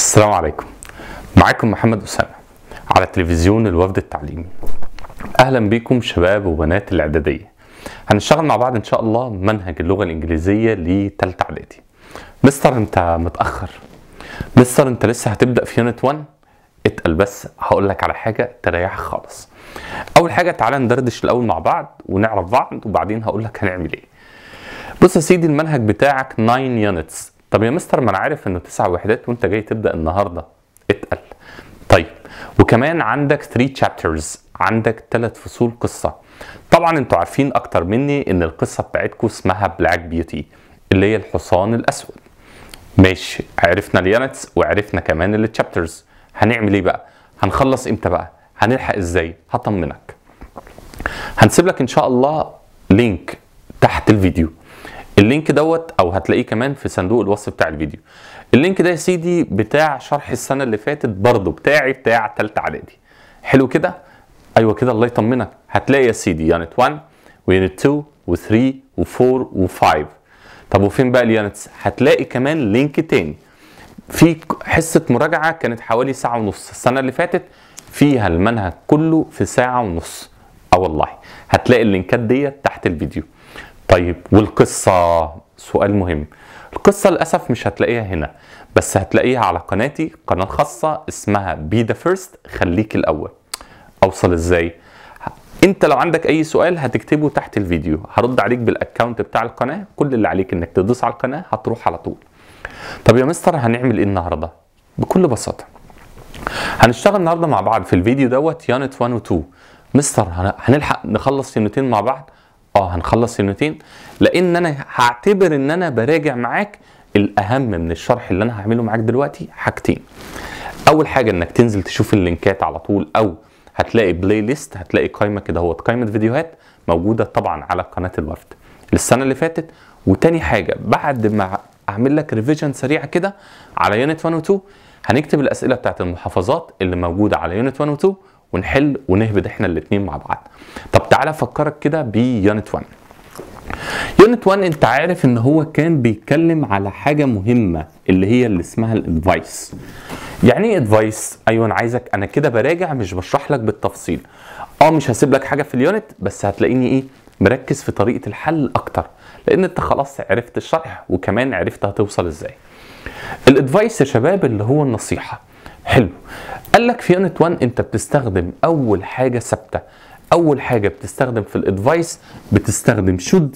السلام عليكم معاكم محمد أسامة على تلفزيون الوفد التعليمي أهلا بكم شباب وبنات الإعدادية هنشتغل مع بعض إن شاء الله منهج اللغة الإنجليزية لتالتة إعدادي مستر أنت متأخر مستر أنت لسه هتبدأ في يونت 1 اتقل بس هقول لك على حاجة تريحك خالص أول حاجة تعالى ندردش الأول مع بعض ونعرف بعض وبعدين هقول لك هنعمل إيه بص يا سيدي المنهج بتاعك 9 يونتس طب يا مستر ما انا عارف انه تسع وحدات وانت جاي تبدا النهارده اتقل طيب وكمان عندك 3 chapters عندك ثلاث فصول قصه طبعا انتوا عارفين اكتر مني ان القصه بتاعتكم اسمها بلاك بيوتي اللي هي الحصان الاسود ماشي عرفنا اليونتس وعرفنا كمان التشابترز هنعمل ايه بقى هنخلص امتى بقى هنلحق ازاي هطمنك هنسيب لك ان شاء الله لينك تحت الفيديو اللينك دوت او هتلاقيه كمان في صندوق الوصف بتاع الفيديو اللينك ده يا سيدي بتاع شرح السنه اللي فاتت برضه بتاعي بتاع تالتة اعدادي حلو كده ايوه كده الله يطمنك هتلاقي يا سيدي يونت 1 ويونت 2 و3 و4 و5 طب وفين بقى اليونتس هتلاقي كمان لينك تاني في حصه مراجعه كانت حوالي ساعه ونص السنه اللي فاتت فيها المنهج كله في ساعه ونص اه والله هتلاقي اللينكات ديت تحت الفيديو طيب والقصة سؤال مهم القصة للأسف مش هتلاقيها هنا بس هتلاقيها على قناتي قناة خاصة اسمها بي ذا فيرست خليك الأول أوصل إزاي انت لو عندك اي سؤال هتكتبه تحت الفيديو هرد عليك بالاكونت بتاع القناه كل اللي عليك انك تدوس على القناه هتروح على طول طب يا مستر هنعمل ايه النهارده بكل بساطه هنشتغل النهارده مع بعض في الفيديو دوت يونت 1 و 2 مستر هنلحق نخلص يونتين مع بعض اه هنخلص يونتين لان انا هعتبر ان انا براجع معاك الاهم من الشرح اللي انا هعمله معاك دلوقتي حاجتين اول حاجه انك تنزل تشوف اللينكات على طول او هتلاقي بلاي ليست هتلاقي قائمه كده هو قائمه فيديوهات موجوده طبعا على قناه الوفد السنه اللي فاتت وتاني حاجه بعد ما اعمل لك ريفيجن سريعه كده على يونت 1 و 2 هنكتب الاسئله بتاعت المحافظات اللي موجوده على يونت 1 و 2 ونحل ونهبد احنا الاثنين مع بعض طب تعالى افكرك كده بيونت 1 يونت 1 انت عارف ان هو كان بيتكلم على حاجه مهمه اللي هي اللي اسمها الادفايس يعني ايه ادفايس ايوه انا عايزك انا كده براجع مش بشرح لك بالتفصيل اه مش هسيب لك حاجه في اليونت بس هتلاقيني ايه مركز في طريقه الحل اكتر لان انت خلاص عرفت الشرح وكمان عرفت هتوصل ازاي الادفايس يا شباب اللي هو النصيحه حلو قال لك في يونت 1 انت بتستخدم اول حاجه ثابته اول حاجه بتستخدم في الادفايس بتستخدم شود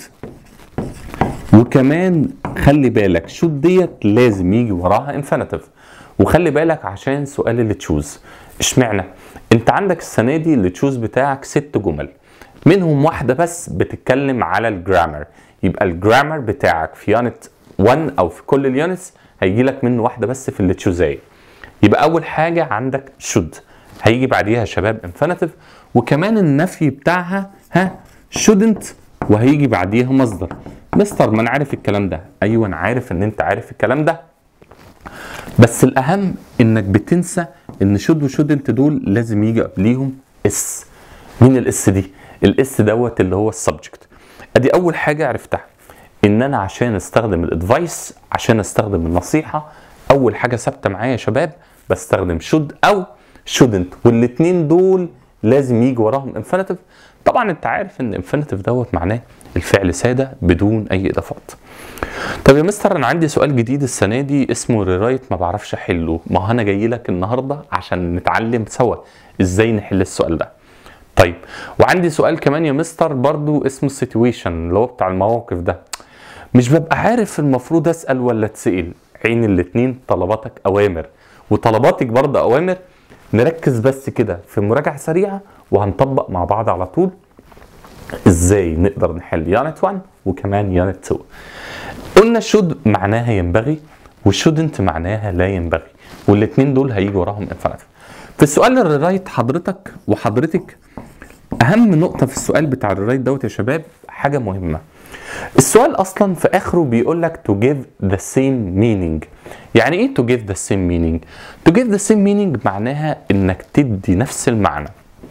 وكمان خلي بالك شود ديت لازم يجي وراها انفينيتيف وخلي بالك عشان سؤال اللي تشوز اشمعنى انت عندك السنه دي اللي تشوز بتاعك ست جمل منهم واحده بس بتتكلم على الجرامر يبقى الجرامر بتاعك في يونت 1 او في كل اليونتس هيجي لك منه واحده بس في اللي تشوزايه يبقى اول حاجه عندك should هيجي بعديها يا شباب infinitive وكمان النفي بتاعها ها shouldn't وهيجي بعديها مصدر مستر ما انا عارف الكلام ده ايوه انا عارف ان انت عارف الكلام ده بس الاهم انك بتنسى ان should و shouldn't دول لازم يجي قبليهم اس مين الاس دي الاس دوت اللي هو السبجكت ادي اول حاجه عرفتها ان انا عشان استخدم الادفايس عشان استخدم النصيحه اول حاجه ثابته معايا يا شباب بستخدم should او shouldn't والاثنين دول لازم يجي وراهم infinitive طبعا انت عارف ان infinitive دوت معناه الفعل ساده بدون اي اضافات طب يا مستر انا عندي سؤال جديد السنه دي اسمه ريرايت ما بعرفش احله ما انا جاي لك النهارده عشان نتعلم سوا ازاي نحل السؤال ده طيب وعندي سؤال كمان يا مستر برضو اسمه السيتويشن اللي هو بتاع المواقف ده مش ببقى عارف المفروض اسال ولا اتسال عين الاتنين طلباتك اوامر وطلباتك برضه اوامر نركز بس كده في مراجعه سريعه وهنطبق مع بعض على طول ازاي نقدر نحل يونت 1 وكمان يونت 2 قلنا شود معناها ينبغي وشودنت معناها لا ينبغي والاثنين دول هيجوا وراهم انفينيتيف في السؤال الرايت حضرتك وحضرتك اهم نقطه في السؤال بتاع الرايت دوت يا شباب حاجه مهمه السؤال اصلا في اخره بيقول لك to give the same meaning يعني ايه to give the same meaning to give the same meaning معناها انك تدي نفس المعنى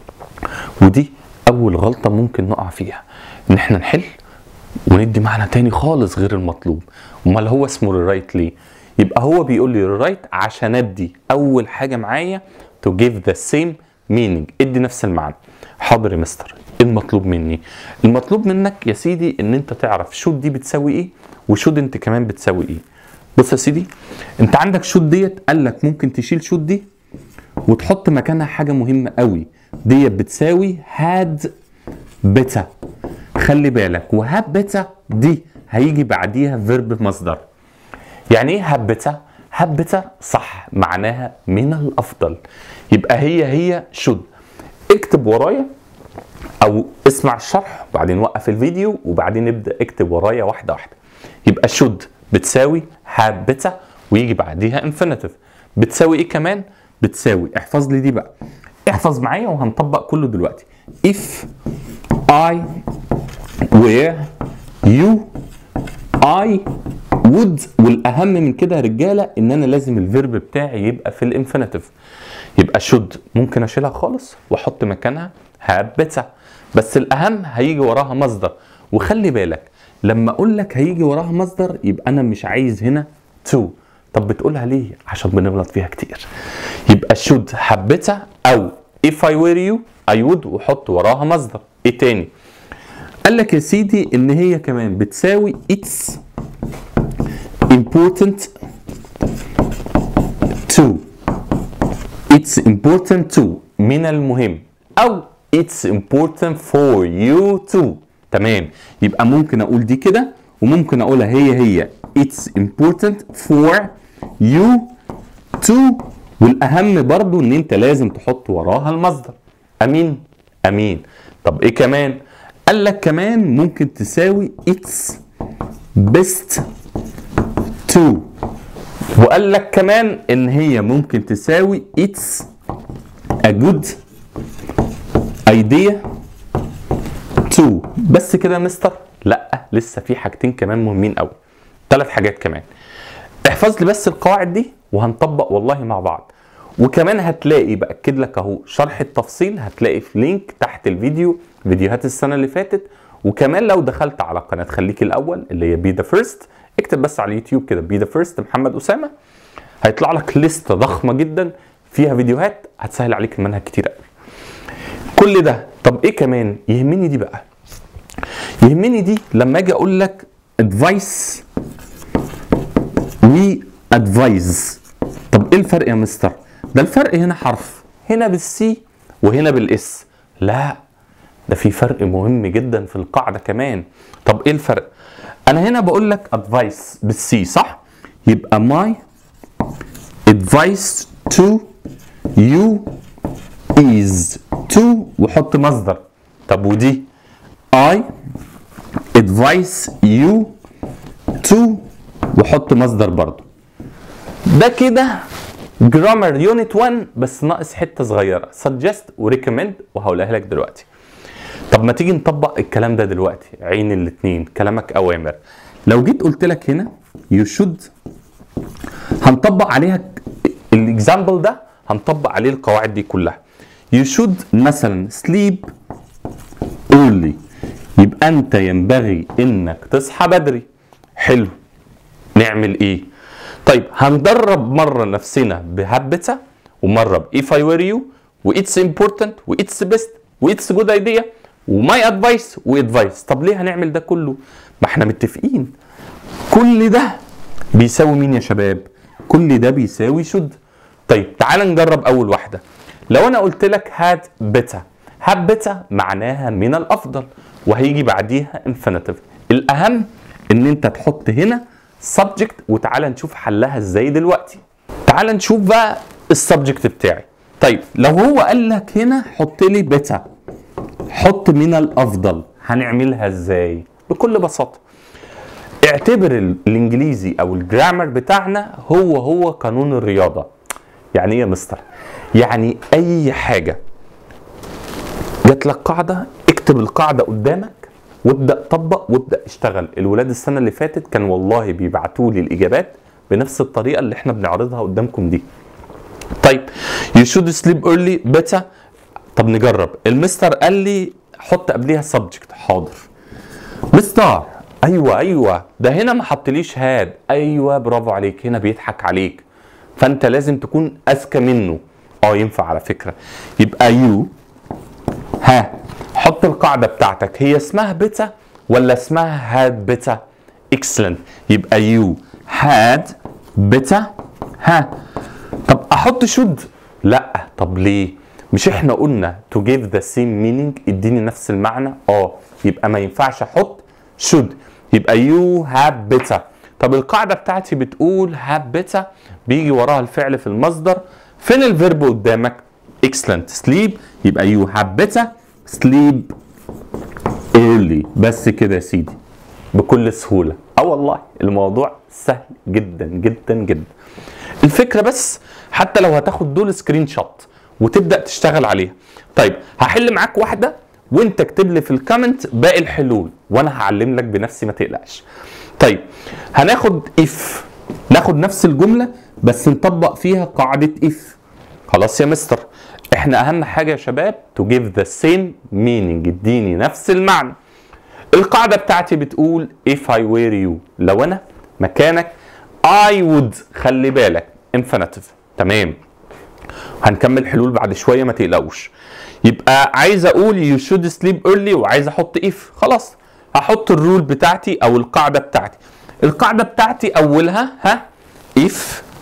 ودي اول غلطه ممكن نقع فيها ان احنا نحل وندي معنى تاني خالص غير المطلوب امال هو اسمه الرايت ليه يبقى هو بيقول لي write عشان ادي اول حاجه معايا to give the same meaning ادي نفس المعنى حاضر يا مستر ايه المطلوب مني المطلوب منك يا سيدي ان انت تعرف شود دي بتساوي ايه وشود انت كمان بتساوي ايه بص يا سيدي انت عندك شود ديت قال لك ممكن تشيل شود دي وتحط مكانها حاجه مهمه قوي ديت بتساوي هاد بتا خلي بالك وهاب بتا دي هيجي بعديها فيرب مصدر يعني ايه هبتا هبتا صح معناها من الافضل يبقى هي هي شد اكتب ورايا او اسمع الشرح وبعدين وقف الفيديو وبعدين ابدا اكتب ورايا واحده واحده يبقى شد بتساوي هابتا ويجي بعديها انفينيتيف بتساوي ايه كمان بتساوي احفظ لي دي بقى احفظ معايا وهنطبق كله دلوقتي if I were you I would والاهم من كده يا رجاله ان انا لازم الفيرب بتاعي يبقى في الانفينيتيف يبقى should ممكن اشيلها خالص واحط مكانها have better بس الاهم هيجي وراها مصدر وخلي بالك لما اقول لك هيجي وراها مصدر يبقى انا مش عايز هنا to طب بتقولها ليه عشان بنغلط فيها كتير يبقى should have better او if I were you I would وحط وراها مصدر ايه تاني قال لك يا سيدي ان هي كمان بتساوي it's important to it's important to من المهم او it's important for you to تمام يبقى ممكن اقول دي كده وممكن اقولها هي هي it's important for you to والاهم برضو ان انت لازم تحط وراها المصدر امين امين طب ايه كمان قال لك كمان ممكن تساوي it's best to وقال لك كمان ان هي ممكن تساوي it's a good idea to بس كده يا مستر لا لسه في حاجتين كمان مهمين قوي ثلاث حاجات كمان احفظ لي بس القواعد دي وهنطبق والله مع بعض وكمان هتلاقي باكد لك اهو شرح التفصيل هتلاقي في لينك تحت الفيديو فيديوهات السنه اللي فاتت وكمان لو دخلت على قناه خليك الاول اللي هي بي ذا فيرست اكتب بس على اليوتيوب كده بي ذا فيرست محمد اسامه هيطلع لك لسته ضخمه جدا فيها فيديوهات هتسهل عليك المنهج كتير قوي كل ده طب ايه كمان يهمني دي بقى يهمني دي لما اجي اقول لك ادفايس وي ادفايز طب ايه الفرق يا مستر ده الفرق هنا حرف هنا بالسي وهنا بالاس لا ده في فرق مهم جدا في القاعده كمان طب ايه الفرق انا هنا بقول لك ادفايس بالسي صح يبقى ماي advice to you is to وحط مصدر طب ودي I advise you to وحط مصدر برضو ده كده جرامر يونت 1 بس ناقص حته صغيره suggest وريكومند وهقولها لك دلوقتي طب ما تيجي نطبق الكلام ده دلوقتي عين الاتنين كلامك اوامر لو جيت قلت لك هنا you should هنطبق عليها الاكزامبل ده هنطبق عليه القواعد دي كلها you should مثلا sleep early يبقى انت ينبغي انك تصحى بدري حلو نعمل ايه طيب هندرب مره نفسنا بهبته ومره ب if I were you و it's important و it's best و it's good idea وماي ادفايس وادفايس طب ليه هنعمل ده كله ما احنا متفقين كل ده بيساوي مين يا شباب كل ده بيساوي شد طيب تعال نجرب اول واحده لو انا قلت لك هات بتا هات بتا معناها من الافضل وهيجي بعديها infinitive الاهم ان انت تحط هنا subject وتعالى نشوف حلها ازاي دلوقتي تعال نشوف بقى السبجكت بتاعي طيب لو هو قال لك هنا حط لي بتا حط من الافضل هنعملها ازاي بكل بساطه اعتبر ال- الانجليزي او الجرامر بتاعنا هو هو قانون الرياضه يعني ايه يا مستر يعني اي حاجه جات لك قاعده اكتب القاعده قدامك وابدا طبق وابدا اشتغل الولاد السنه اللي فاتت كان والله بيبعتوا لي الاجابات بنفس الطريقه اللي احنا بنعرضها قدامكم دي طيب you should sleep early better طب نجرب المستر قال لي حط قبليها subject حاضر مستر ايوه ايوه ده هنا ما حطليش هاد ايوه برافو عليك هنا بيضحك عليك فانت لازم تكون اذكى منه اه ينفع على فكره يبقى يو ها حط القاعده بتاعتك هي اسمها بيتا ولا اسمها هاد بيتا اكسلنت يبقى يو هاد بيتا ها طب احط شود لا طب ليه مش احنا قلنا to give the same meaning اديني نفس المعنى اه يبقى ما ينفعش احط should يبقى you have better طب القاعده بتاعتي بتقول have better بيجي وراها الفعل في المصدر فين الفيرب قدامك excellent sleep يبقى you have better sleep early بس كده يا سيدي بكل سهوله اه والله الموضوع سهل جدا جدا جدا الفكره بس حتى لو هتاخد دول سكرين شوت وتبدا تشتغل عليها طيب هحل معاك واحده وانت اكتب لي في الكومنت باقي الحلول وانا هعلم لك بنفسي ما تقلقش طيب هناخد اف ناخد نفس الجمله بس نطبق فيها قاعده اف خلاص يا مستر احنا اهم حاجه يا شباب to give the same meaning اديني نفس المعنى القاعده بتاعتي بتقول if I were you لو انا مكانك I would خلي بالك infinitive تمام هنكمل حلول بعد شويه ما تقلقوش يبقى عايز اقول you should sleep early وعايز احط if خلاص هحط الرول بتاعتي او القاعده بتاعتي القاعده بتاعتي اولها ها if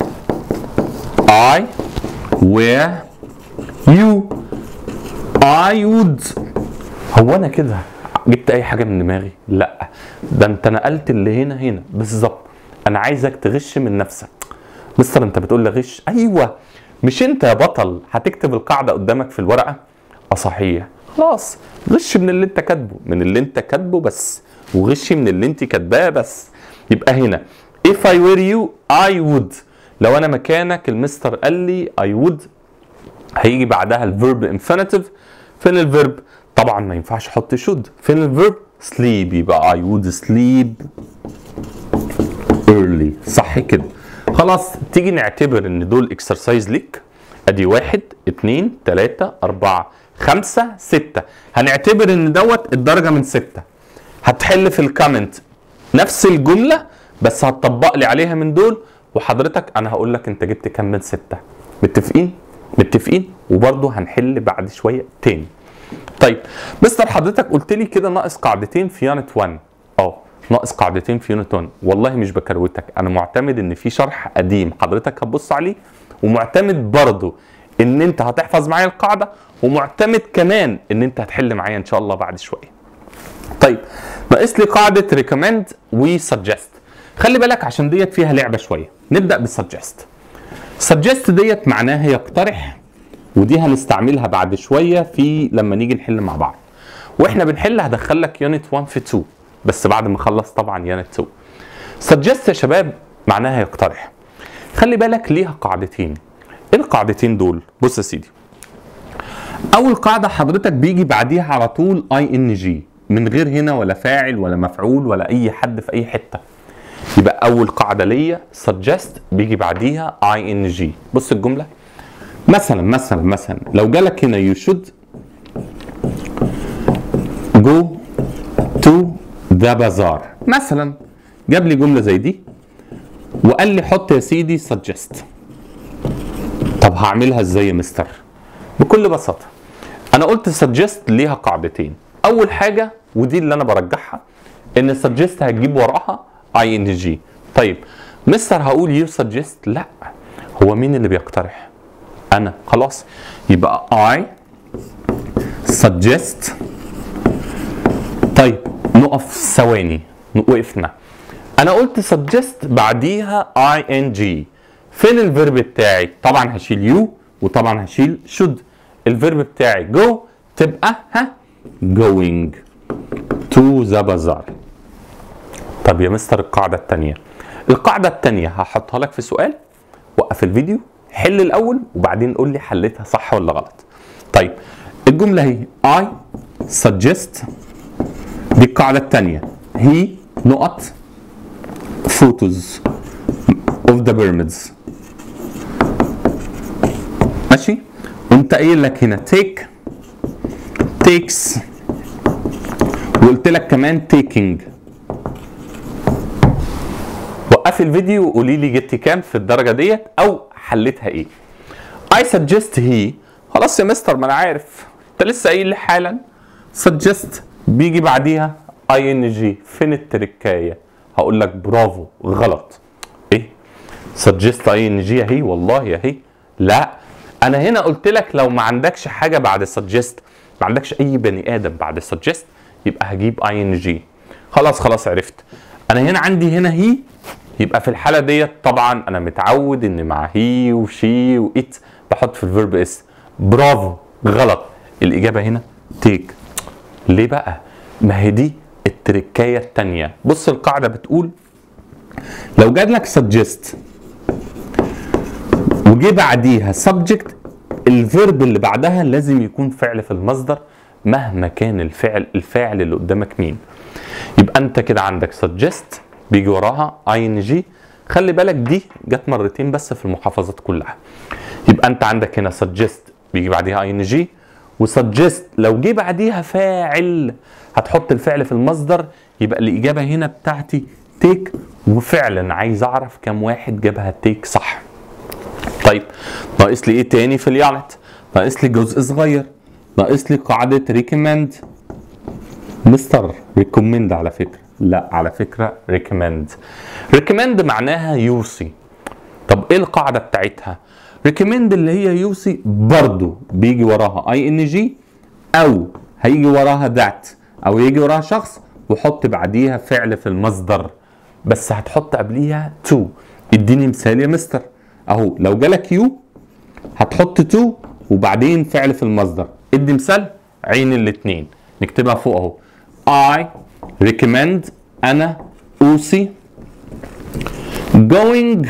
I were you I would هو انا كده جبت اي حاجه من دماغي لا ده انت نقلت اللي هنا هنا بالظبط انا عايزك تغش من نفسك مستر انت بتقول لي غش ايوه مش انت يا بطل هتكتب القاعده قدامك في الورقه اه صحيح خلاص غش من اللي انت كاتبه من اللي انت كاتبه بس وغش من اللي انت كاتباه بس يبقى هنا if I were you I would لو انا مكانك المستر قال لي I would هيجي بعدها الفيرب infinitive فين الفيرب طبعا ما ينفعش احط should فين الفيرب sleep يبقى I would sleep early صح كده خلاص تيجي نعتبر ان دول اكسرسايز ليك ادي واحد اتنين تلاتة اربعة خمسة ستة هنعتبر ان دوت الدرجة من ستة هتحل في الكومنت نفس الجملة بس هتطبق لي عليها من دول وحضرتك انا هقول لك انت جبت كام من ستة متفقين متفقين وبرضه هنحل بعد شوية تاني طيب مستر حضرتك قلت لي كده ناقص قاعدتين في يونت 1 اه ناقص قاعدتين في يونت 1 والله مش بكروتك انا معتمد ان في شرح قديم حضرتك هتبص عليه ومعتمد برضه ان انت هتحفظ معايا القاعده ومعتمد كمان ان انت هتحل معايا ان شاء الله بعد شويه طيب ناقص لي قاعده ريكومند وسجست خلي بالك عشان ديت فيها لعبه شويه نبدا بالسجست سجست ديت معناها يقترح ودي هنستعملها بعد شويه في لما نيجي نحل مع بعض واحنا بنحل هدخل لك يونت 1 في 2 بس بعد ما اخلص طبعا يونت 2 سجست يا شباب معناها يقترح خلي بالك ليها قاعدتين ايه القاعدتين دول بص يا سيدي اول قاعده حضرتك بيجي بعديها على طول اي ان جي من غير هنا ولا فاعل ولا مفعول ولا اي حد في اي حته يبقى اول قاعده ليا suggest بيجي بعديها اي ان جي بص الجمله مثلا مثلا مثلا لو جالك هنا you should go to the bazaar مثلا جاب لي جمله زي دي وقال لي حط يا سيدي suggest طب هعملها ازاي يا مستر بكل بساطه انا قلت suggest ليها قاعدتين اول حاجه ودي اللي انا برجحها ان suggest هتجيب وراها اي ان جي طيب مستر هقول يو suggest لا هو مين اللي بيقترح انا خلاص يبقى I suggest طيب نقف ثواني وقفنا انا قلت suggest بعديها ing فين الفيرب بتاعي طبعا هشيل يو وطبعا هشيل should الفيرب بتاعي go تبقى ها going to the bazaar طب يا مستر القاعدة التانية القاعدة التانية هحطها لك في سؤال وقف الفيديو حل الأول وبعدين قول لي حلتها صح ولا غلط طيب الجملة هي I suggest دي القاعدة التانية he نقط photos of the pyramids ماشي قمت قايل لك هنا take takes وقلت لك كمان taking وقفي الفيديو وقولي لي جبتي كام في الدرجه ديت او حليتها ايه I suggest he خلاص يا مستر ما انا عارف انت لسه قايل لي حالا suggest بيجي بعديها ing فين التركايه هقول لك برافو غلط ايه suggest ing اهي والله اهي لا انا هنا قلت لك لو ما عندكش حاجه بعد suggest ما عندكش اي بني ادم بعد suggest يبقى هجيب ing خلاص خلاص عرفت انا هنا عندي هنا هي يبقى في الحاله ديت طبعا انا متعود ان مع هي وشي وات بحط في الفيرب اس برافو غلط الاجابه هنا تيك ليه بقى ما هي دي التركايه الثانيه بص القاعده بتقول لو جات لك suggest وجي بعديها subject الفيرب اللي بعدها لازم يكون فعل في المصدر مهما كان الفعل الفاعل اللي قدامك مين يبقى انت كده عندك suggest بيجي وراها ing خلي بالك دي جت مرتين بس في المحافظات كلها يبقى انت عندك هنا suggest بيجي بعديها ing وsuggest لو جه بعديها فاعل هتحط الفعل في المصدر يبقى الاجابه هنا بتاعتي تيك وفعلا عايز اعرف كم واحد جابها تيك صح طيب ناقص لي ايه تاني في اليونت ناقص لي جزء صغير ناقص لي قاعده ريكومند مستر ريكومند على فكره لا على فكره ريكومند ريكومند معناها يوصي طب ايه القاعده بتاعتها ريكومند اللي هي يوصي برضو بيجي وراها اي ان جي او هيجي وراها ذات او يجي وراها شخص وحط بعديها فعل في المصدر بس هتحط قبليها تو اديني مثال يا مستر اهو لو جالك يو هتحط تو وبعدين فعل في المصدر ادي مثال عين الاتنين نكتبها فوق اهو I recommend انا اوصي going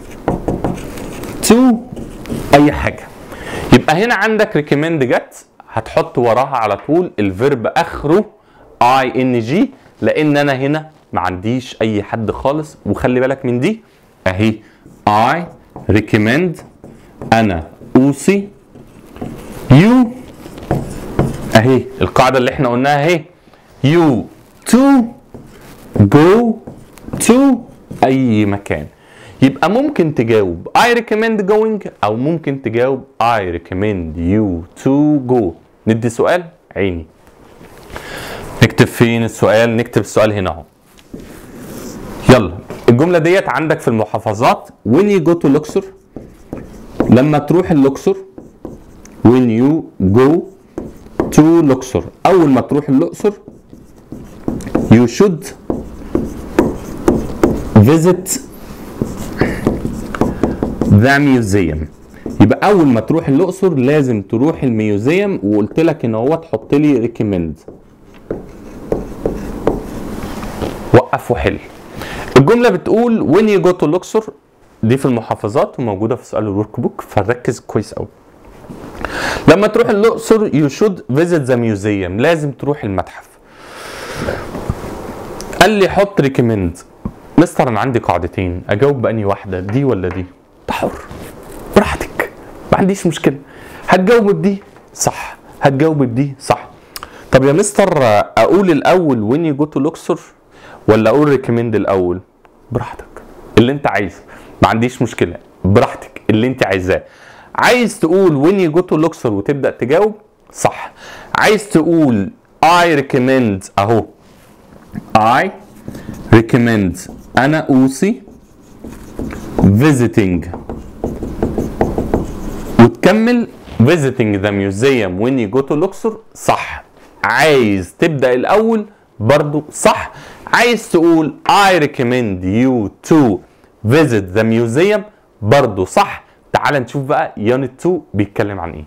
to اي حاجه يبقى هنا عندك recommend جت هتحط وراها على طول الفيرب اخره اي ان جي لان انا هنا ما عنديش اي حد خالص وخلي بالك من دي اهي I recommend انا اوصي you اهي القاعده اللي احنا قلناها اهي you to go to اي مكان يبقى ممكن تجاوب I recommend going او ممكن تجاوب I recommend you to go ندي سؤال عيني نكتب فين السؤال نكتب السؤال هنا اهو يلا الجملة ديت عندك في المحافظات when you go to Luxor لما تروح اللوكسور when you go to Luxor أول ما تروح الأقصر you should visit the museum يبقى اول ما تروح الاقصر لازم تروح الميوزيوم وقلت لك ان هو تحط لي ريكومند وقف وحل الجمله بتقول when you go to الاقصر دي في المحافظات وموجوده في سؤال الورك بوك فركز كويس قوي لما تروح الاقصر you should visit the museum لازم تروح المتحف قال لي حط ريكومند مستر انا عندي قاعدتين اجاوب باني واحده دي ولا دي انت حر براحتك ما عنديش مشكله هتجاوب بدي صح هتجاوب بدي صح طب يا مستر اقول الاول وين يو جو تو لوكسور ولا اقول ريكومند الاول براحتك اللي انت عايزه ما عنديش مشكله براحتك اللي انت عايزاه عايز تقول وين يو جو تو لوكسور وتبدا تجاوب صح عايز تقول اي ريكومند اهو I recommend أنا أوصي visiting وتكمل visiting the museum when you go to Luxor صح عايز تبدأ الأول برضو صح عايز تقول I recommend you to visit the museum برضو صح تعال نشوف بقى يونت 2 بيتكلم عن ايه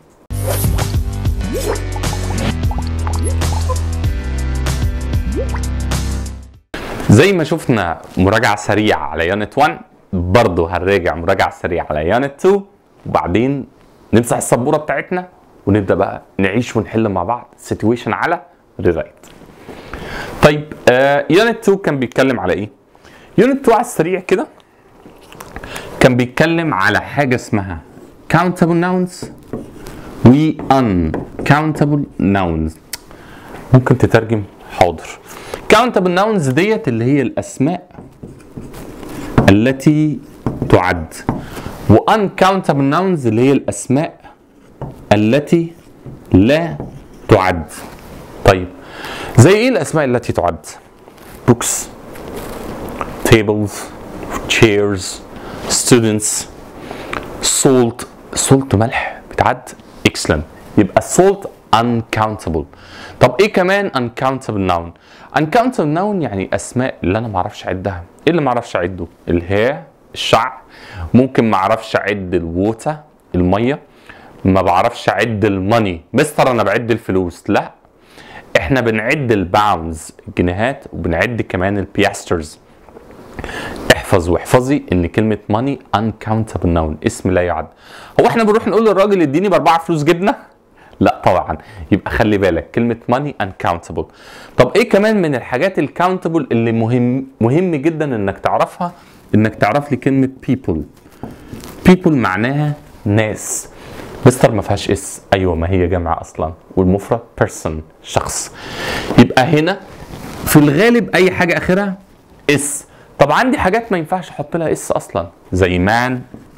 زي ما شفنا مراجعة سريعة على يونت 1 برضه هنراجع مراجعة سريعة على يونت 2 وبعدين نمسح السبورة بتاعتنا ونبدأ بقى نعيش ونحل مع بعض سيتويشن على ريرايت طيب آه يونت 2 كان بيتكلم على ايه؟ يونت 2 على السريع كده كان بيتكلم على حاجة اسمها countable nouns و uncountable nouns ممكن تترجم حاضر countable nouns ديت اللي هي الاسماء التي تعد و uncountable nouns اللي هي الاسماء التي لا تعد طيب زي ايه الاسماء التي تعد books tables chairs students salt salt ملح بتعد excellent يبقى salt uncountable طب ايه كمان uncountable noun uncountable noun يعني اسماء اللي انا ما اعرفش اعدها ايه اللي ما اعرفش اعده الهير الشعر ممكن ما اعرفش اعد الووتر الميه ما بعرفش اعد الماني مستر انا بعد الفلوس لا احنا بنعد الباونز الجنيهات وبنعد كمان البياسترز احفظ واحفظي ان كلمه ماني uncountable noun اسم لا يعد هو احنا بنروح نقول للراجل اديني باربعه فلوس جبنه لا طبعا يبقى خلي بالك كلمه ماني uncountable طب ايه كمان من الحاجات الكاونتبل اللي مهم مهم جدا انك تعرفها انك تعرف لي كلمه people people معناها ناس مستر ما فيهاش اس ايوه ما هي جمع اصلا والمفرد person شخص يبقى هنا في الغالب اي حاجه اخرها اس طب عندي حاجات ما ينفعش احط لها اس اصلا زي مان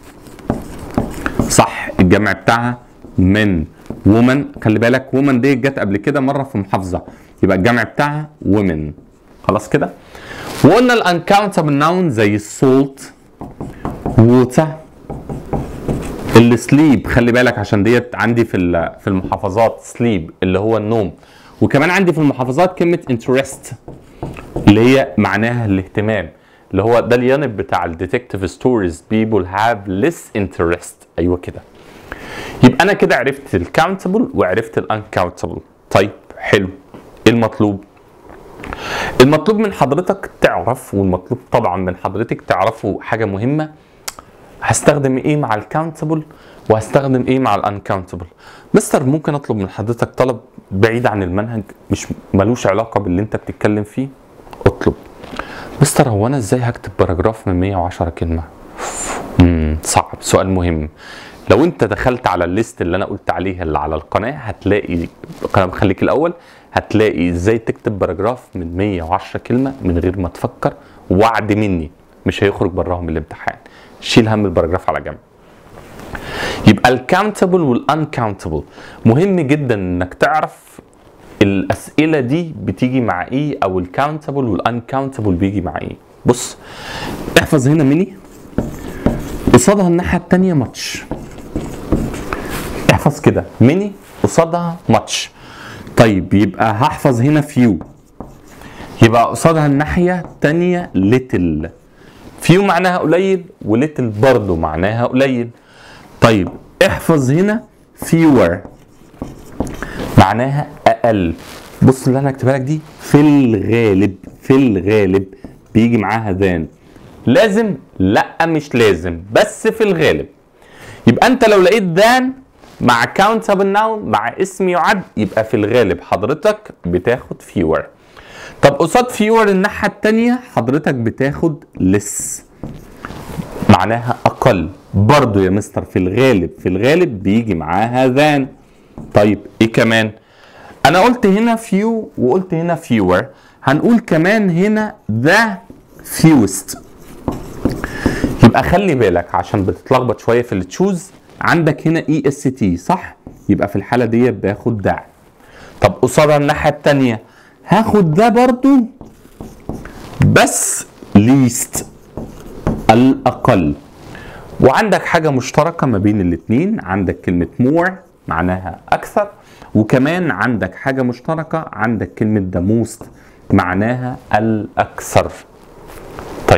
صح الجمع بتاعها من وومن خلي بالك وومن دي جت قبل كده مره في محافظه يبقى الجمع بتاعها وومن خلاص كده وقلنا الانكاونتبل ناون زي السولت ووتر السليب خلي بالك عشان ديت عندي في ال- في المحافظات سليب اللي هو النوم وكمان عندي في المحافظات كلمه انترست اللي هي معناها الاهتمام اللي هو ده اليانب بتاع الديتكتيف ستوريز people have less interest ايوه كده يبقى انا كده عرفت الكاونتبل وعرفت الانكاونتبل طيب حلو ايه المطلوب المطلوب من حضرتك تعرف والمطلوب طبعا من حضرتك تعرفوا حاجه مهمه هستخدم ايه مع الكاونتبل وهستخدم ايه مع الانكاونتبل مستر ممكن اطلب من حضرتك طلب بعيد عن المنهج مش ملوش علاقه باللي انت بتتكلم فيه اطلب مستر هو انا ازاي هكتب باراجراف من 110 كلمه امم صعب سؤال مهم لو انت دخلت على الليست اللي انا قلت عليها اللي على القناه هتلاقي القناه خليك الاول هتلاقي ازاي تكتب باراجراف من 110 كلمه من غير ما تفكر وعد مني مش هيخرج براهم الامتحان شيل هم الباراجراف على جنب يبقى الكاونتبل والانكاونتبل مهم جدا انك تعرف الاسئله دي بتيجي مع ايه او الكاونتبل والانكاونتبل بيجي مع ايه بص احفظ هنا ميني قصادها الناحيه الثانيه ماتش احفظ كده ميني قصادها ماتش طيب يبقى هحفظ هنا فيو يبقى قصادها الناحيه الثانيه ليتل فيو معناها قليل وليتل برضو معناها قليل طيب احفظ هنا فيور معناها اقل بص اللي انا هكتبها لك دي في الغالب في الغالب بيجي معاها ذان لازم لا مش لازم بس في الغالب يبقى انت لو لقيت ذان مع كاونتبل ناون مع اسم يعد يبقى في الغالب حضرتك بتاخد فيور طب قصاد فيور الناحيه الثانيه حضرتك بتاخد لس معناها اقل برضو يا مستر في الغالب في الغالب بيجي معاها ذان طيب ايه كمان انا قلت هنا فيو وقلت هنا فيور هنقول كمان هنا ذا فيوست يبقى خلي بالك عشان بتتلخبط شويه في التشوز عندك هنا اي اس تي صح يبقى في الحاله دي باخد ده طب قصادها الناحيه الثانيه هاخد ده برضو بس ليست الاقل وعندك حاجه مشتركه ما بين الاثنين عندك كلمه more معناها اكثر وكمان عندك حاجه مشتركه عندك كلمه the most معناها الاكثر طيب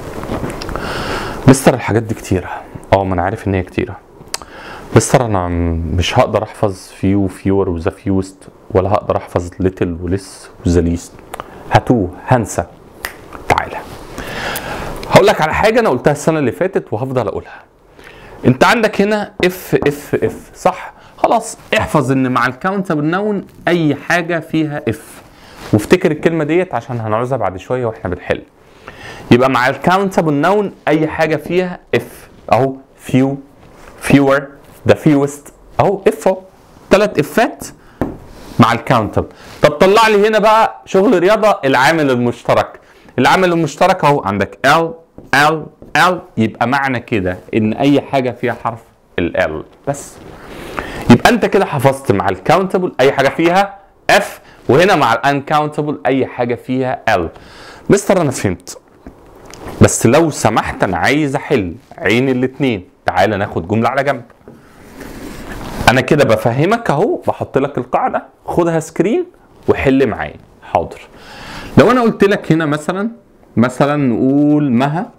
مستر الحاجات دي كتيره اه ما انا عارف ان هي كتيره مستر انا م- مش هقدر احفظ فيو فيور وذا فيوست ولا هقدر احفظ ليتل ولس وذا ليست هاتوه هنسى تعالى هقول لك على حاجه انا قلتها السنه اللي فاتت وهفضل اقولها انت عندك هنا اف اف اف صح خلاص احفظ ان مع الكاونتبل نون اي حاجه فيها اف وافتكر الكلمه ديت عشان هنعوزها بعد شويه واحنا بنحل يبقى مع الكاونتبل نون اي حاجه فيها اف اهو فيو فيور ذا فيوست اهو اف اهو ثلاث افات مع الكاونتبل طب طلع لي هنا بقى شغل رياضه العامل المشترك العامل المشترك اهو عندك L ال ال يبقى معنى كده ان اي حاجه فيها حرف ال بس يبقى انت كده حفظت مع الكاونتبل اي حاجه فيها اف وهنا مع الانكاونتبل اي حاجه فيها ال مستر انا فهمت بس لو سمحت انا عايز احل عين الاثنين تعالى ناخد جمله على جنب انا كده بفهمك اهو بحط لك القاعده خدها سكرين وحل معايا حاضر لو انا قلت لك هنا مثلا مثلا نقول مها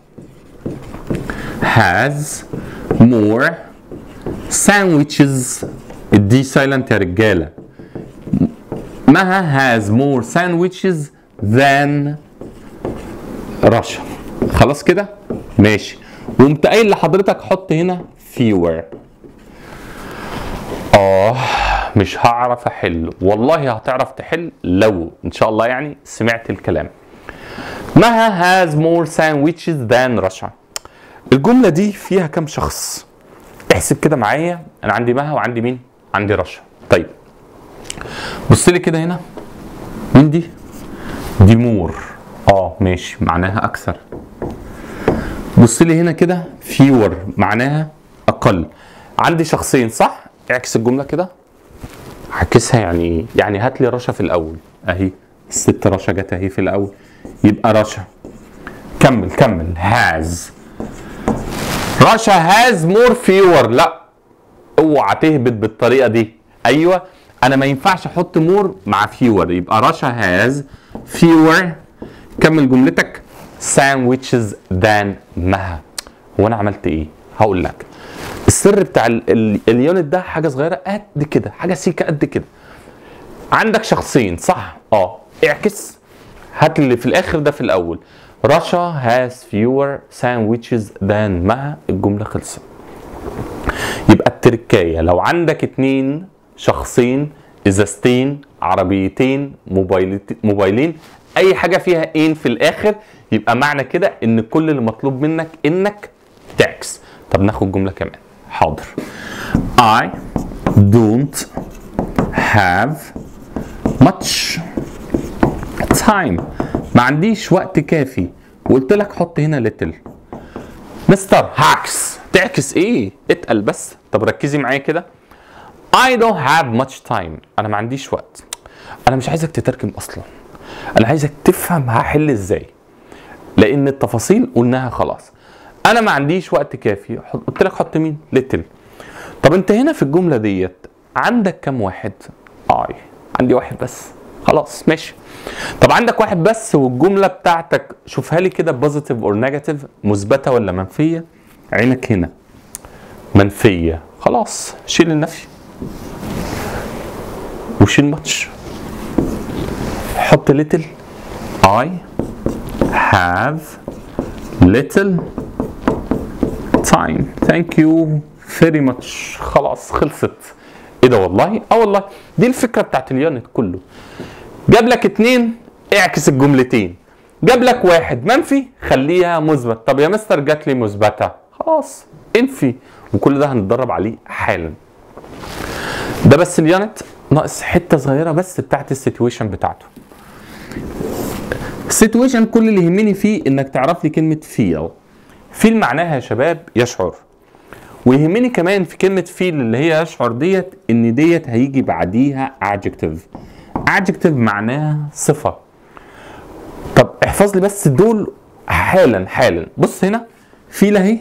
has more sandwiches الدي سايلنت يا رجاله مها has more sandwiches than رشا خلاص كده ماشي وقمت قايل لحضرتك حط هنا fewer اه مش هعرف احل والله هتعرف تحل لو ان شاء الله يعني سمعت الكلام مها has more sandwiches than رشا الجملة دي فيها كام شخص احسب كده معايا انا عندي مها وعندي مين عندي رشا طيب بص لي كده هنا مين دي دي مور اه ماشي معناها اكثر بص لي هنا كده فيور معناها اقل عندي شخصين صح اعكس الجمله كده عكسها يعني ايه يعني هات لي رشا في الاول اهي الست رشا جت اهي في الاول يبقى رشا كمل كمل هاز رشا هاز مور فيور لا اوعى تهبط بالطريقه دي ايوه انا ما ينفعش احط مور مع فيور يبقى رشا هاز فيور كمل جملتك ساندويتشز ذان مها هو انا عملت ايه هقول لك السر بتاع ال- ال- اليونت ده حاجه صغيره قد كده حاجه سيكه قد كده عندك شخصين صح اه اعكس هات اللي في الاخر ده في الاول رشا هاز فيور ساندويتشز ذان مها الجمله خلصت يبقى التركايه لو عندك اتنين شخصين ازازتين عربيتين موبايلت- موبايلين اي حاجه فيها ان في الاخر يبقى معنى كده ان كل اللي مطلوب منك انك تعكس طب ناخد جمله كمان حاضر I don't have much time ما عنديش وقت كافي وقلت لك حط هنا little مستر هاكس تعكس ايه اتقل بس طب ركزي معايا كده I don't have much time انا ما عنديش وقت انا مش عايزك تترجم اصلا انا عايزك تفهم هحل ازاي لان التفاصيل قلناها خلاص انا ما عنديش وقت كافي حط- قلت لك حط مين ليتل طب انت هنا في الجمله ديت عندك كم واحد اي عندي واحد بس خلاص ماشي طب عندك واحد بس والجمله بتاعتك شوفها لي كده بوزيتيف اور نيجاتيف مثبته ولا منفيه عينك هنا منفيه خلاص شيل النفي وشيل ماتش حط little I have little time thank you very much خلاص خلصت ايه ده والله اه والله دي الفكره بتاعت اليونت كله جاب لك اتنين اعكس الجملتين جاب لك واحد منفي خليها مثبت طب يا مستر جات لي مثبته خلاص انفي وكل ده هنتدرب عليه حالا ده بس اليونت ناقص حته صغيره بس بتاعت السيتويشن بتاعته السيتويشن كل اللي يهمني فيه انك تعرف لي كلمه فيل فيل معناها يا شباب يشعر ويهمني كمان في كلمه فيل اللي هي يشعر ديت ان ديت هيجي بعديها adjective adjective معناها صفه طب احفظ لي بس دول حالا حالا بص هنا فيل اهي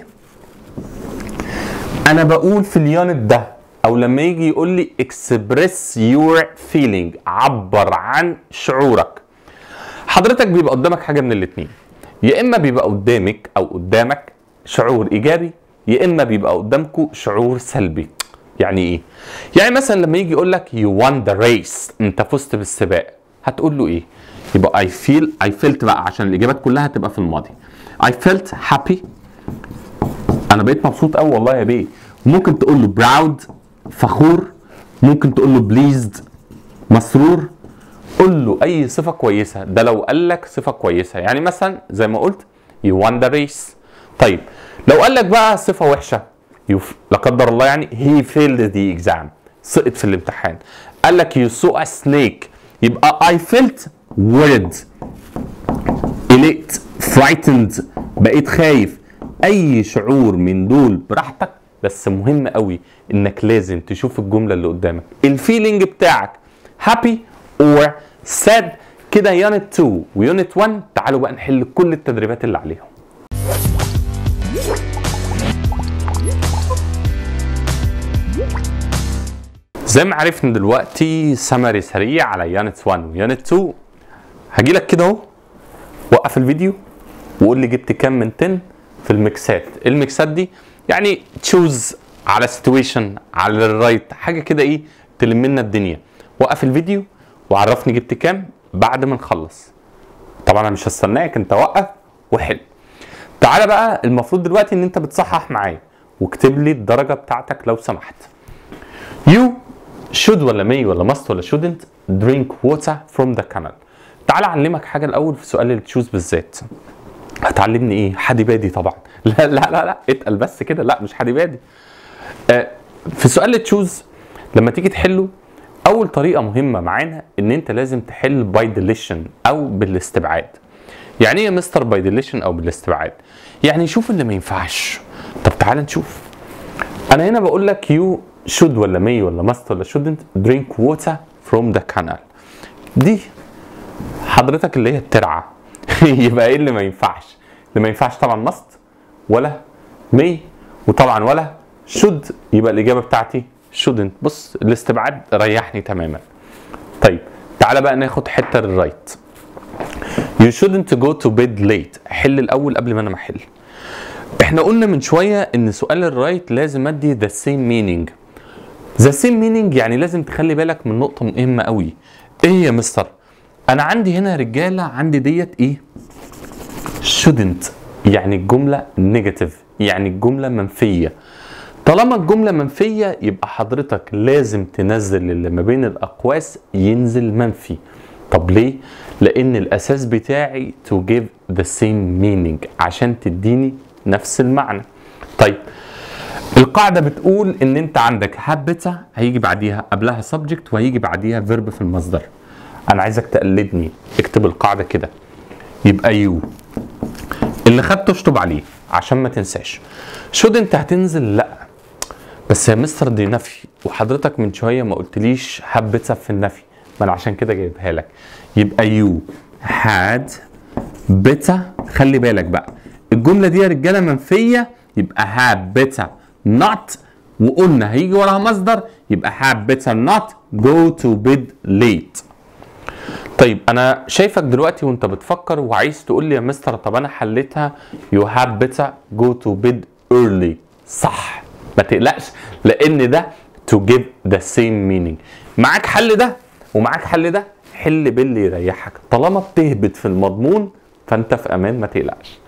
انا بقول في اليونت ده او لما يجي يقول لي express your feeling عبر عن شعورك حضرتك بيبقى قدامك حاجه من الاثنين يا اما بيبقى قدامك او قدامك شعور ايجابي يا اما بيبقى قدامكم شعور سلبي يعني ايه يعني مثلا لما يجي يقول لك you won the race انت فزت بالسباق هتقول له ايه يبقى I feel I felt بقى عشان الاجابات كلها تبقى في الماضي I felt happy انا بقيت مبسوط قوي والله يا بيه ممكن تقول له براود فخور ممكن تقول له بليزد مسرور قول له اي صفه كويسه ده لو قال لك صفه كويسه يعني مثلا زي ما قلت you won the race طيب لو قال لك بقى صفه وحشه يف... لا قدر الله يعني he failed the exam سقط في الامتحان قال لك you saw a snake يبقى I felt worried elate frightened بقيت خايف اي شعور من دول براحتك بس مهم قوي انك لازم تشوف الجمله اللي قدامك الفيلينج بتاعك هابي اور ساد كده يونت 2 ويونت 1 تعالوا بقى نحل كل التدريبات اللي عليهم زي ما عرفنا دلوقتي سمري سريع على يونت 1 ويونت 2 هجي لك كده اهو وقف الفيديو وقول لي جبت كام من 10 في الميكسات الميكسات دي يعني تشوز على سيتويشن على الرايت حاجه كده ايه تلم لنا الدنيا وقف الفيديو وعرفني جبت كام بعد ما نخلص طبعا انا مش هستناك انت وقف وحل تعالى بقى المفروض دلوقتي ان انت بتصحح معايا واكتب لي الدرجه بتاعتك لو سمحت You should ولا may ولا must ولا shouldn't drink water from the canal. تعال اعلمك حاجه الاول في سؤال التشوز بالذات. هتعلمني ايه؟ حديبادي طبعا. لا لا لا لا اتقل بس كده لا مش حديبادي. آه في سؤال التشوز لما تيجي تحله اول طريقه مهمه معانا ان انت لازم تحل باي ديليشن او بالاستبعاد. يعني ايه يا مستر باي ديليشن او بالاستبعاد؟ يعني شوف اللي ما ينفعش. طب تعال نشوف. انا هنا بقول لك يو should ولا may ولا must ولا shouldn't drink water from the canal دي حضرتك اللي هي الترعه يبقى ايه اللي ما ينفعش اللي ما ينفعش طبعا must ولا may وطبعا ولا should يبقى الاجابه بتاعتي shouldn't بص الاستبعاد ريحني تماما طيب تعالى بقى ناخد حته للرايت you shouldn't go to bed late حل الاول قبل ما انا ما احل احنا قلنا من شويه ان سؤال الرايت لازم ادي the same meaning ذا سيم مينينج يعني لازم تخلي بالك من نقطه مهمه قوي ايه يا مستر انا عندي هنا رجاله عندي ديت ايه shouldn't يعني الجمله نيجاتيف يعني الجمله منفيه طالما الجمله منفيه يبقى حضرتك لازم تنزل اللي ما بين الاقواس ينزل منفي طب ليه لان الاساس بتاعي to give the same meaning عشان تديني نفس المعنى طيب القاعدة بتقول إن أنت عندك هابتا هيجي بعديها قبلها سبجكت وهيجي بعديها فيرب في المصدر. أنا عايزك تقلدني اكتب القاعدة كده. يبقى يو اللي خدته اشطب عليه عشان ما تنساش. شود أنت هتنزل؟ لأ. بس يا مستر دي نفي وحضرتك من شوية ما قلتليش هابتا في النفي. ما أنا عشان كده جايبها لك. يبقى يو هاد بتا خلي بالك بقى الجملة دي يا رجالة منفية يبقى هاد بتا not وقلنا هيجي وراها مصدر يبقى have better not go to bed late طيب انا شايفك دلوقتي وانت بتفكر وعايز تقول لي يا مستر طب انا حليتها you have better go to bed early صح ما تقلقش لان ده to give the same meaning معاك حل ده ومعاك حل ده حل باللي يريحك طالما بتهبط في المضمون فانت في امان ما تقلقش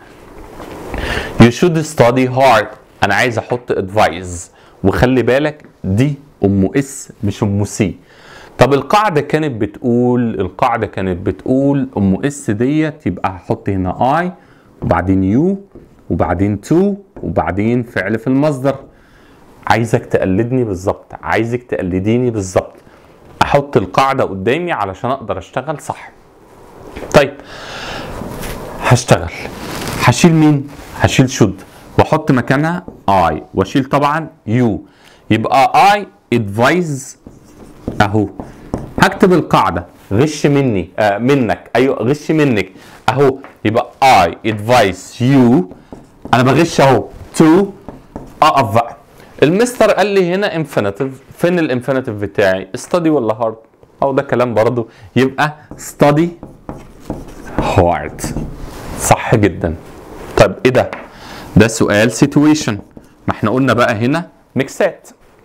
you should study hard انا عايز احط ادفايز وخلي بالك دي ام اس مش ام سي طب القاعده كانت بتقول القاعده كانت بتقول ام اس ديت يبقى هحط هنا اي وبعدين يو وبعدين تو وبعدين فعل في المصدر عايزك تقلدني بالظبط عايزك تقلديني بالظبط احط القاعده قدامي علشان اقدر اشتغل صح طيب هشتغل هشيل مين هشيل شد واحط مكانها اي واشيل طبعا يو يبقى اي ادفايز اهو هكتب القاعده غش مني آه منك ايوه غش منك اهو يبقى اي ادفايز يو انا بغش اهو تو اقف بقى المستر قال لي هنا انفينيتيف فين الانفينيتيف بتاعي ستادي ولا هارد او ده كلام برضو يبقى ستادي هارد صح جدا طيب ايه ده ده سؤال سيتويشن ما احنا قلنا بقى هنا ميكسات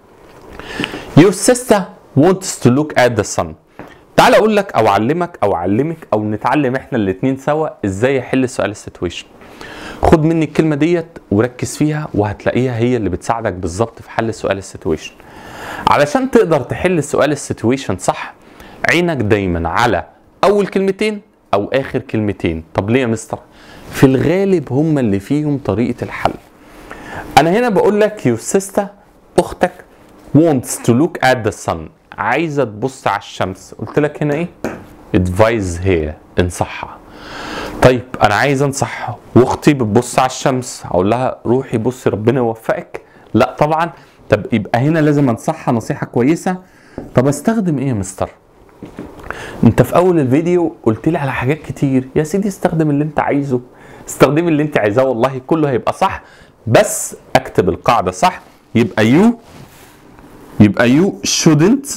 Your sister wants to look at the sun تعال اقول لك او اعلمك او اعلمك او نتعلم احنا الاثنين سوا ازاي احل سؤال السيتويشن خد مني الكلمه ديت وركز فيها وهتلاقيها هي اللي بتساعدك بالظبط في حل سؤال السيتويشن علشان تقدر تحل سؤال السيتويشن صح عينك دايما على اول كلمتين او اخر كلمتين طب ليه يا مستر في الغالب هم اللي فيهم طريقه الحل انا هنا بقول لك يور سيستر اختك wants to look at the sun عايزه تبص على الشمس قلت لك هنا ايه advise هي انصحها طيب انا عايز انصح واختي بتبص على الشمس اقول لها روحي بصي ربنا يوفقك لا طبعا طب يبقى هنا لازم انصحها نصيحه كويسه طب استخدم ايه يا مستر انت في اول الفيديو قلت لي على حاجات كتير يا سيدي استخدم اللي انت عايزه استخدمي اللي انت عايزاه والله كله هيبقى صح بس اكتب القاعده صح يبقى يو يبقى يو shouldn't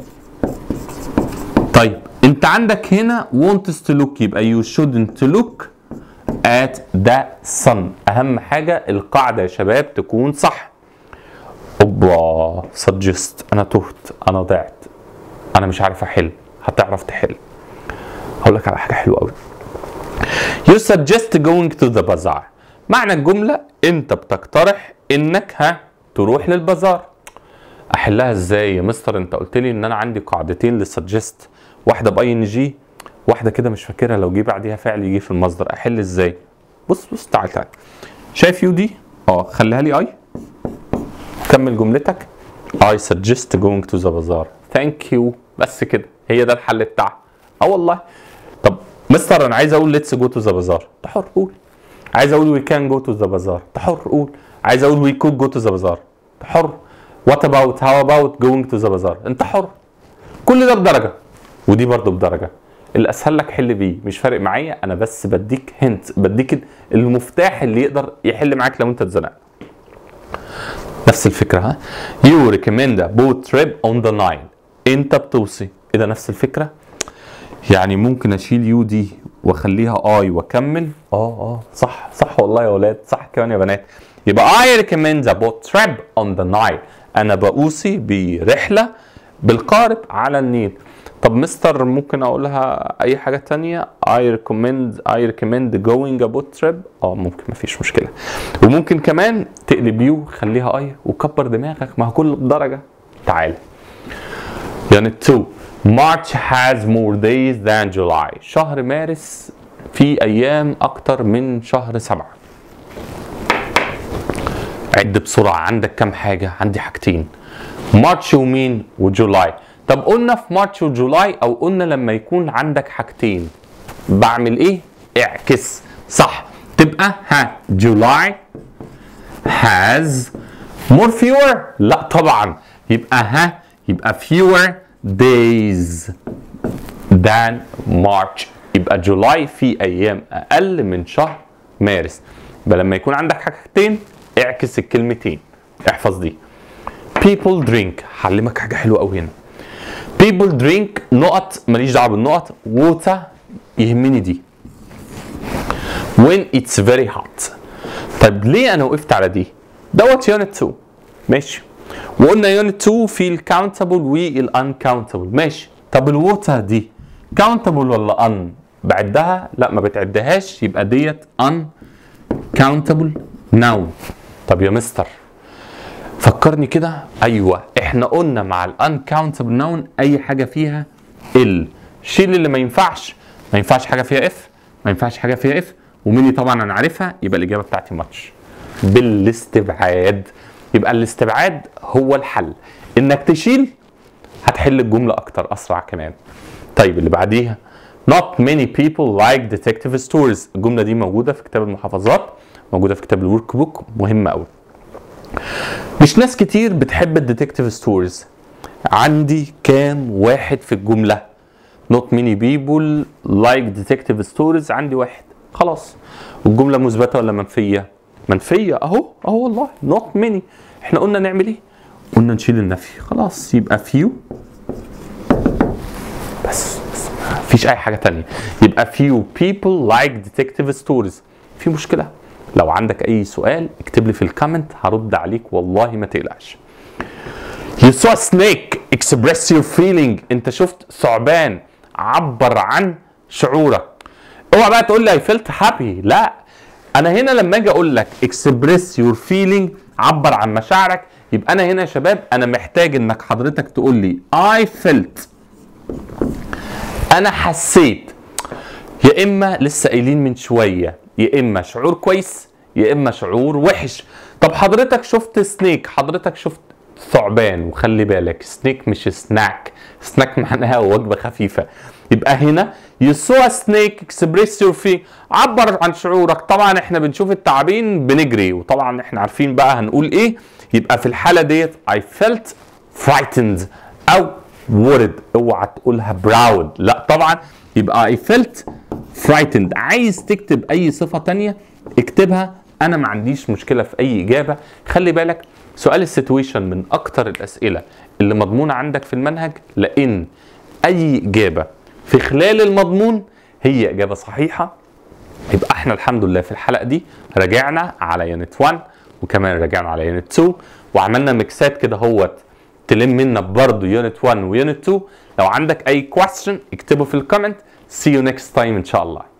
طيب انت عندك هنا wants to look يبقى you shouldn't look at the sun اهم حاجه القاعده يا شباب تكون صح اوبا suggest انا تهت انا ضعت انا مش عارف احل هتعرف تحل هقول لك على حاجه حلوه قوي you suggest going to the bazaar معنى الجمله انت بتقترح انك ها تروح للبازار احلها ازاي يا مستر انت قلت لي ان انا عندي قاعدتين للسجست واحده باي ان جي واحده كده مش فاكرها لو جه بعديها فعل يجي في المصدر احل ازاي بص بص تعال تعال شايف يو دي اه خليها لي اي كمل جملتك I suggest going to the bazaar thank you بس كده هي ده الحل بتاعها اه والله طب مستر انا عايز اقول let's go to the bazaar انت حر قول عايز اقول we can go to the bazaar انت حر قول عايز اقول we could go to the bazaar انت حر what about how about going to the bazaar انت حر كل ده بدرجه ودي برضه بدرجه اللي اسهل لك حل بيه مش فارق معايا انا بس بديك هنت بديك المفتاح اللي يقدر يحل معاك لو انت اتزنقت نفس الفكره ها you recommend a boat trip on the Nile انت بتوصي ايه ده نفس الفكره يعني ممكن اشيل يو دي واخليها اي واكمل اه اه صح صح والله يا ولاد صح كمان يا بنات يبقى I recommend a boat trip on the Nile انا بوصي برحله بالقارب على النيل طب مستر ممكن اقولها اي حاجه تانية I recommend I recommend going a boat trip اه ممكن مفيش مشكله وممكن كمان تقلب يو خليها اي وكبر دماغك ما هو كله بدرجه تعال يعني 2 March has more days than July شهر مارس في ايام اكتر من شهر سبعة عد بسرعة عندك كام حاجة عندي حاجتين مارتش ومين وجولاي طب قلنا في مارتش وجولاي او قلنا لما يكون عندك حاجتين بعمل ايه اعكس صح تبقى ها جولاي has more fewer لا طبعا يبقى ها يبقى fewer days than March يبقى جولاي في ايام اقل من شهر مارس يبقى لما يكون عندك حاجتين اعكس الكلمتين احفظ دي people drink هعلمك حاجه حلوه قوي هنا people drink نقط ماليش دعوه بالنقط water يهمني دي when it's very hot طيب ليه انا وقفت على دي دوت يونت 2 ماشي وقلنا يونت 2 في الكاونتبل والانكاونتبل ماشي طب الووتر دي كاونتبل ولا ان بعدها لا ما بتعدهاش يبقى ديت ان كاونتبل ناون طب يا مستر فكرني كده ايوه احنا قلنا مع الانكاونتبل ناون اي حاجه فيها ال شيل اللي ما ينفعش ما ينفعش حاجه فيها اف ما ينفعش حاجه فيها اف ومني طبعا انا عارفها يبقى الاجابه بتاعتي ماتش بالاستبعاد يبقى الاستبعاد هو الحل انك تشيل هتحل الجمله اكتر اسرع كمان طيب اللي بعديها Not many people like detective stories الجمله دي موجوده في كتاب المحافظات موجوده في كتاب الورك بوك مهمه قوي مش ناس كتير بتحب الديتكتيف ستوريز عندي كام واحد في الجملة not many people like detective stories عندي واحد خلاص الجملة مثبتة ولا منفية منفية اهو اهو والله not many احنا قلنا نعمل ايه قلنا نشيل النفي خلاص يبقى few بس بس مفيش اي حاجة تانية يبقى few people like detective stories في مشكلة لو عندك اي سؤال اكتب لي في الكومنت هرد عليك والله ما تقلقش You saw a snake express your feeling انت شفت ثعبان عبر عن شعورك اوعى بقى تقول لي I felt happy لا انا هنا لما اجي اقول لك express your feeling عبر عن مشاعرك يبقى انا هنا يا شباب انا محتاج انك حضرتك تقول لي I felt انا حسيت يا اما لسه قايلين من شويه يا اما شعور كويس يا اما شعور وحش طب حضرتك شفت سنيك حضرتك شفت ثعبان وخلي بالك سنيك مش سناك سناك معناها وجبه خفيفه يبقى هنا you saw a snake express your fear عبر عن شعورك طبعا احنا بنشوف التعابين بنجري وطبعا احنا عارفين بقى هنقول ايه يبقى في الحالة ديت I felt frightened او worried اوعى تقولها proud لا طبعا يبقى I felt frightened عايز تكتب اي صفة تانية اكتبها انا ما عنديش مشكلة في اي اجابة خلي بالك سؤال السيتويشن من اكتر الاسئلة اللي مضمونة عندك في المنهج لان اي اجابة في خلال المضمون هي اجابة صحيحة يبقى احنا الحمد لله في الحلقة دي رجعنا على يونت 1 وكمان رجعنا على يونت 2 وعملنا ميكسات كده هوت تلم منا برضه يونت 1 ويونت 2 لو عندك اي question اكتبه في الكومنت see you next time ان شاء الله